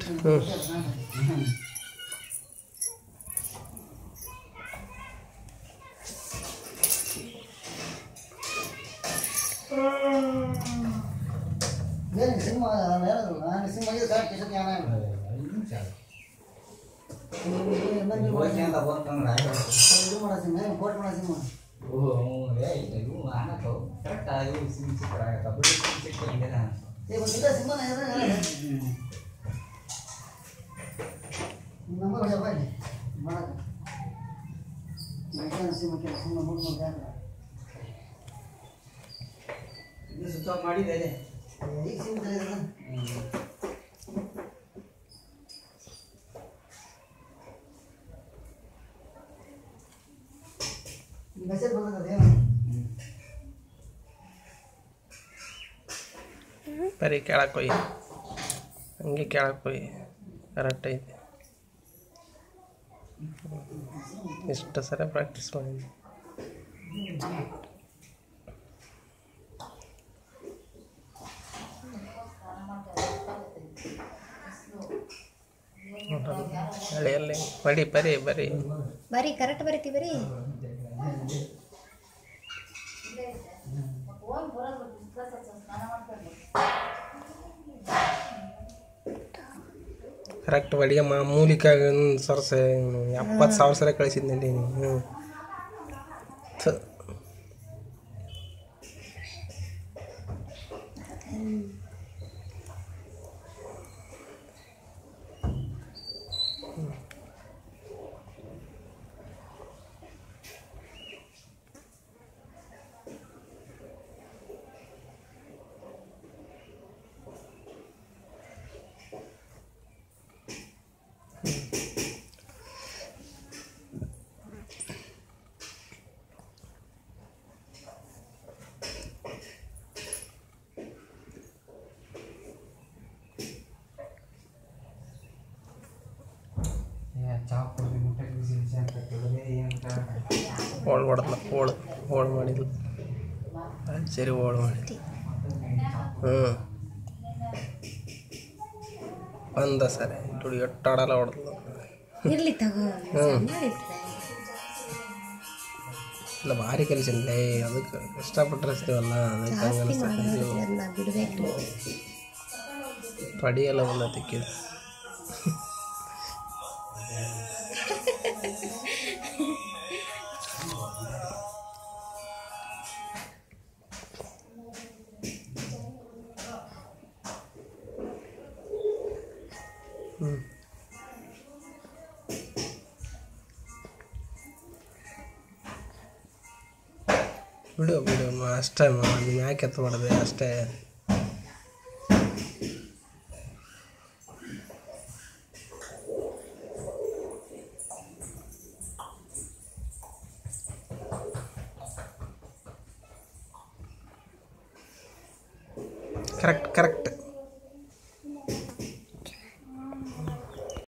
ಏನು ಸಿನಿಮಾ ಹೇಳೋದು ನಾನು ಸಿನಿಮಾ ಇದು ಕರೆಕ್ಟ್ ಇಷ್ಟಕ್ಕೆ ಯಾನ ಇದು ಮಾಡೋ ಸಿನಿಮಾ ಏನು ಕೋಟ್ ಮಾಡೋ ಸಿನಿಮಾ ಏ ಗೊತ್ತಿಲ್ಲ ಸಿನಿಮಾ ನಂಬರ್ ಹೊಡೆಯಪ್ಪ ಇಲ್ಲಿ ಮಾಡಕ್ಕೆ ಸಿನಿಮಾ ಕೇಳ ಸಿನಿಮಾ ಮುಗಿ ಸ್ವಿಚ್ ಆಫ್ ಮಾಡಿದೆ ಈಗ ಸಿನಿಮಾ ಇದೆ ಮೆಸೇಜ್ ಬಂದದ ಏನು ಬರೀ ಕೆಳಕ್ಕೆ ಹೋಗಿ ಹಂಗೆ ಕೆಳಕ್ಕೆ ಹೋಗಿ ಕರೆಕ್ಟ್ ಐತೆ ಇಷ್ಟು ಸಲ ಪ್ರಾಕ್ಟೀಸ್ ಮಾಡಿದ್ವಿ ಹಳೆಯಲ್ಲಿ ಬರಿ ಬರಿ ಬರಿ ಬರೀ ಕರೆಕ್ಟ್ ಬರೀತಿ ಬರೀ ಕರೆಕ್ಟ್ ಬಡಿಗೆ ಮಾಮೂಲಿಕಾಗ ಸರ್ಸ ಎಪ್ಪತ್ತು ಸಾವಿರ ಸಲ ಕಳಿಸಿದ್ನಲ್ಲಿ ಹ್ಞೂ ಥ. ಹೋಳ್ ಹೊಡೆದ್ಲ ಹೋಳು ಹೋಳು ಮಾಡಿದ್ಲು ಅದು ಸರಿ ಹೋಳು ಮಾಡಿ ಹ್ಞೂ ಬಂದ ಸರಿ ದುಡಿ ಎಟ್ಟಾಡಲ್ಲ ಹೊಡೆದ್ಲು ಇರ್ಲಿ ತಗೋ ಇಲ್ಲ ಭಾರಿ ಕಲಿಸಿನ್ಲೇ ಅದಕ್ಕೆ ಕಷ್ಟಪಟ್ಟು ರಸ್ತೀವಲ್ಲ ಅದಕ್ಕೆ ಹಂಗೆ ಅನಿಸ್ತದೆ ಅದನ್ನ ಬಿಡ್ಬೇಕ್ರಿ ಪಡಿ ಎಲ್ಲ ಬಂದತಿಕ್ಕಿದ ಹ್ಞೂ ಬಿಡು ಬಿಡು ಮ- ಅಷ್ಟೇ ಮಾಡಿ ಯಾಕೆ ಎತ್ತ ಮಾಡಿದೆ ಅಷ್ಟೇ ಕರೆಕ್ಟ್ ಕರೆಕ್ಟ್